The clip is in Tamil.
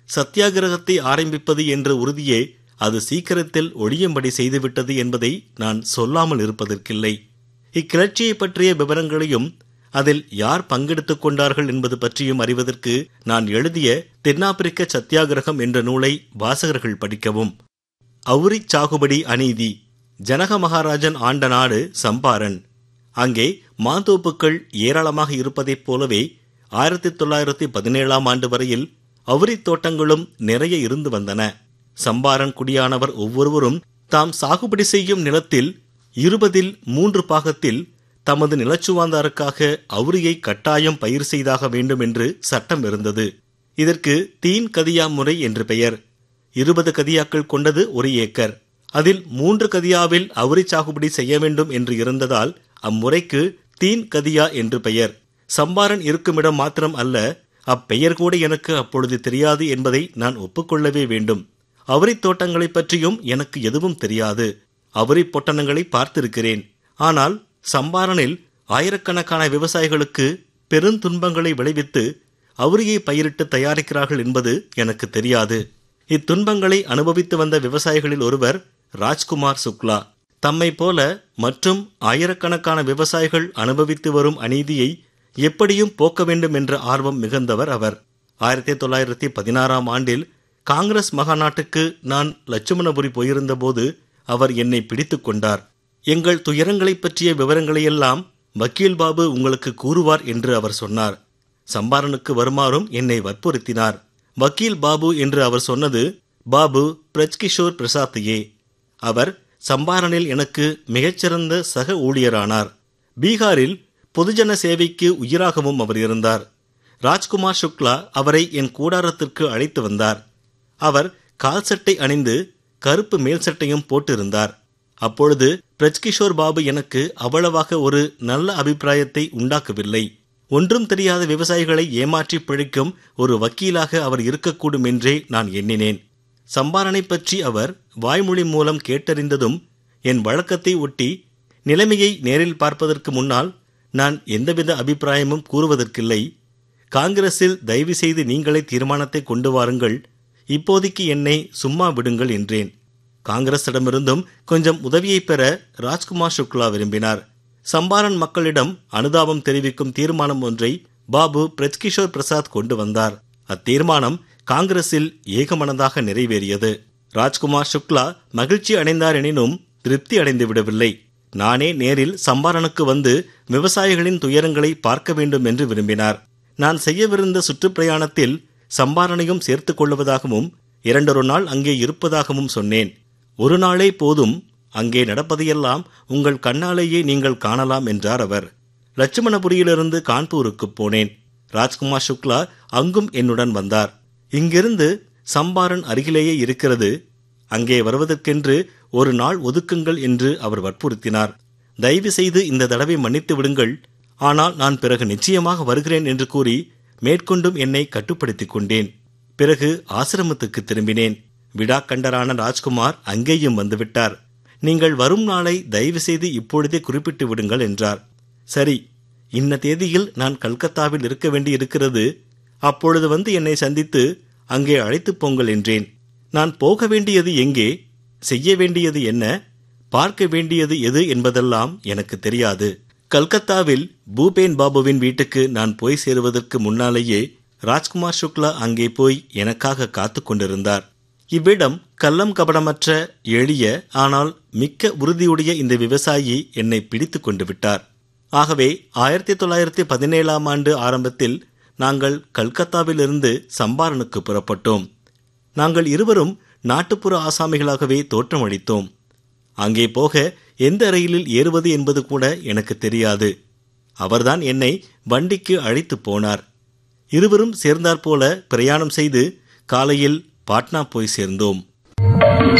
சத்தியாகிரகத்தை ஆரம்பிப்பது என்ற உறுதியே அது சீக்கிரத்தில் ஒழியும்படி செய்துவிட்டது என்பதை நான் சொல்லாமல் இருப்பதற்கில்லை இக்கிளர்ச்சியை பற்றிய விவரங்களையும் அதில் யார் பங்கெடுத்துக் கொண்டார்கள் என்பது பற்றியும் அறிவதற்கு நான் எழுதிய தென்னாப்பிரிக்க சத்தியாகிரகம் என்ற நூலை வாசகர்கள் படிக்கவும் அவுரி சாகுபடி அநீதி ஜனக மகாராஜன் ஆண்ட நாடு சம்பாரன் அங்கே மாந்தோப்புக்கள் ஏராளமாக இருப்பதைப் போலவே ஆயிரத்தி தொள்ளாயிரத்தி பதினேழாம் ஆண்டு வரையில் அவுரித் தோட்டங்களும் நிறைய இருந்து வந்தன சம்பாரன் குடியானவர் ஒவ்வொருவரும் தாம் சாகுபடி செய்யும் நிலத்தில் இருபதில் மூன்று பாகத்தில் தமது நிலச்சுவாந்தாருக்காக அவுரியை கட்டாயம் பயிர் செய்தாக வேண்டும் என்று சட்டம் இருந்தது இதற்கு தீன் கதியா முறை என்று பெயர் இருபது கதியாக்கள் கொண்டது ஒரு ஏக்கர் அதில் மூன்று கதியாவில் அவுரி சாகுபடி செய்ய வேண்டும் என்று இருந்ததால் அம்முறைக்கு தீன் கதியா என்று பெயர் சம்பாரன் இருக்குமிடம் மாத்திரம் அல்ல அப்பெயர் கூட எனக்கு அப்பொழுது தெரியாது என்பதை நான் ஒப்புக்கொள்ளவே வேண்டும் அவரித் தோட்டங்களைப் பற்றியும் எனக்கு எதுவும் தெரியாது அவரி பொட்டணங்களை பார்த்திருக்கிறேன் ஆனால் சம்பாரனில் ஆயிரக்கணக்கான விவசாயிகளுக்கு பெருந்துன்பங்களை விளைவித்து அவரியை பயிரிட்டு தயாரிக்கிறார்கள் என்பது எனக்கு தெரியாது இத்துன்பங்களை அனுபவித்து வந்த விவசாயிகளில் ஒருவர் ராஜ்குமார் சுக்லா தம்மை போல மற்றும் ஆயிரக்கணக்கான விவசாயிகள் அனுபவித்து வரும் அநீதியை எப்படியும் போக்க வேண்டும் என்ற ஆர்வம் மிகுந்தவர் அவர் ஆயிரத்தி தொள்ளாயிரத்தி பதினாறாம் ஆண்டில் காங்கிரஸ் மகாநாட்டுக்கு நான் லட்சுமணபுரி போயிருந்தபோது அவர் என்னை பிடித்துக் கொண்டார் எங்கள் துயரங்களைப் பற்றிய விவரங்களையெல்லாம் வக்கீல் பாபு உங்களுக்கு கூறுவார் என்று அவர் சொன்னார் சம்பாரனுக்கு வருமாறும் என்னை வற்புறுத்தினார் வக்கீல் பாபு என்று அவர் சொன்னது பாபு பிரஜ்கிஷோர் பிரசாத்தியே அவர் சம்பாரனில் எனக்கு மிகச்சிறந்த சக ஊழியரானார் பீகாரில் பொதுஜன சேவைக்கு உயிராகவும் அவர் இருந்தார் ராஜ்குமார் சுக்லா அவரை என் கூடாரத்திற்கு அழைத்து வந்தார் அவர் கால் சட்டை அணிந்து கருப்பு மேல் சட்டையும் போட்டிருந்தார் அப்பொழுது பிரஜ்கிஷோர் பாபு எனக்கு அவ்வளவாக ஒரு நல்ல அபிப்பிராயத்தை உண்டாக்கவில்லை ஒன்றும் தெரியாத விவசாயிகளை ஏமாற்றி பிழைக்கும் ஒரு வக்கீலாக அவர் இருக்கக்கூடும் என்றே நான் எண்ணினேன் சம்பாரனை பற்றி அவர் வாய்மொழி மூலம் கேட்டறிந்ததும் என் வழக்கத்தை ஒட்டி நிலைமையை நேரில் பார்ப்பதற்கு முன்னால் நான் எந்தவித அபிப்பிராயமும் கூறுவதற்கில்லை காங்கிரஸில் தயவு செய்து நீங்களே தீர்மானத்தை கொண்டு வாருங்கள் இப்போதைக்கு என்னை சும்மா விடுங்கள் என்றேன் காங்கிரசிடமிருந்தும் கொஞ்சம் உதவியை பெற ராஜ்குமார் சுக்லா விரும்பினார் சம்பாரன் மக்களிடம் அனுதாபம் தெரிவிக்கும் தீர்மானம் ஒன்றை பாபு பிரஜ்கிஷோர் பிரசாத் கொண்டு வந்தார் அத்தீர்மானம் காங்கிரஸில் ஏகமனதாக நிறைவேறியது ராஜ்குமார் சுக்லா மகிழ்ச்சி அடைந்தார் எனினும் திருப்தி அடைந்து விடவில்லை நானே நேரில் சம்பாரனுக்கு வந்து விவசாயிகளின் துயரங்களை பார்க்க வேண்டும் என்று விரும்பினார் நான் செய்யவிருந்த சுற்றுப்பிரயாணத்தில் சம்பாரனையும் சேர்த்துக் கொள்வதாகவும் இரண்டொரு நாள் அங்கே இருப்பதாகவும் சொன்னேன் ஒரு நாளே போதும் அங்கே நடப்பதையெல்லாம் உங்கள் கண்ணாலேயே நீங்கள் காணலாம் என்றார் அவர் லட்சுமணபுரியிலிருந்து கான்பூருக்கு போனேன் ராஜ்குமார் சுக்லா அங்கும் என்னுடன் வந்தார் இங்கிருந்து சம்பாரன் அருகிலேயே இருக்கிறது அங்கே வருவதற்கென்று ஒரு நாள் ஒதுக்குங்கள் என்று அவர் வற்புறுத்தினார் தயவு செய்து இந்த தடவை மன்னித்து விடுங்கள் ஆனால் நான் பிறகு நிச்சயமாக வருகிறேன் என்று கூறி மேற்கொண்டும் என்னை கட்டுப்படுத்திக் கொண்டேன் பிறகு ஆசிரமத்துக்கு திரும்பினேன் விடா கண்டரான ராஜ்குமார் அங்கேயும் வந்துவிட்டார் நீங்கள் வரும் நாளை தயவு செய்து இப்பொழுதே குறிப்பிட்டு விடுங்கள் என்றார் சரி இன்ன தேதியில் நான் கல்கத்தாவில் இருக்க வேண்டி இருக்கிறது அப்பொழுது வந்து என்னை சந்தித்து அங்கே அழைத்துப் போங்கள் என்றேன் நான் போக வேண்டியது எங்கே செய்ய வேண்டியது என்ன பார்க்க வேண்டியது எது என்பதெல்லாம் எனக்கு தெரியாது கல்கத்தாவில் பூபேன் பாபுவின் வீட்டுக்கு நான் போய் சேருவதற்கு முன்னாலேயே ராஜ்குமார் சுக்லா அங்கே போய் எனக்காக காத்து கொண்டிருந்தார் இவ்விடம் கள்ளம் கபடமற்ற எளிய ஆனால் மிக்க உறுதியுடைய இந்த விவசாயி என்னை பிடித்து கொண்டு விட்டார் ஆகவே ஆயிரத்தி தொள்ளாயிரத்தி பதினேழாம் ஆண்டு ஆரம்பத்தில் நாங்கள் கல்கத்தாவிலிருந்து சம்பாரனுக்கு புறப்பட்டோம் நாங்கள் இருவரும் நாட்டுப்புற ஆசாமிகளாகவே தோற்றமளித்தோம் அங்கே போக எந்த ரயிலில் ஏறுவது என்பது கூட எனக்கு தெரியாது அவர்தான் என்னை வண்டிக்கு அழைத்து போனார் இருவரும் சேர்ந்தாற்போல பிரயாணம் செய்து காலையில் பாட்னா போய் சேர்ந்தோம்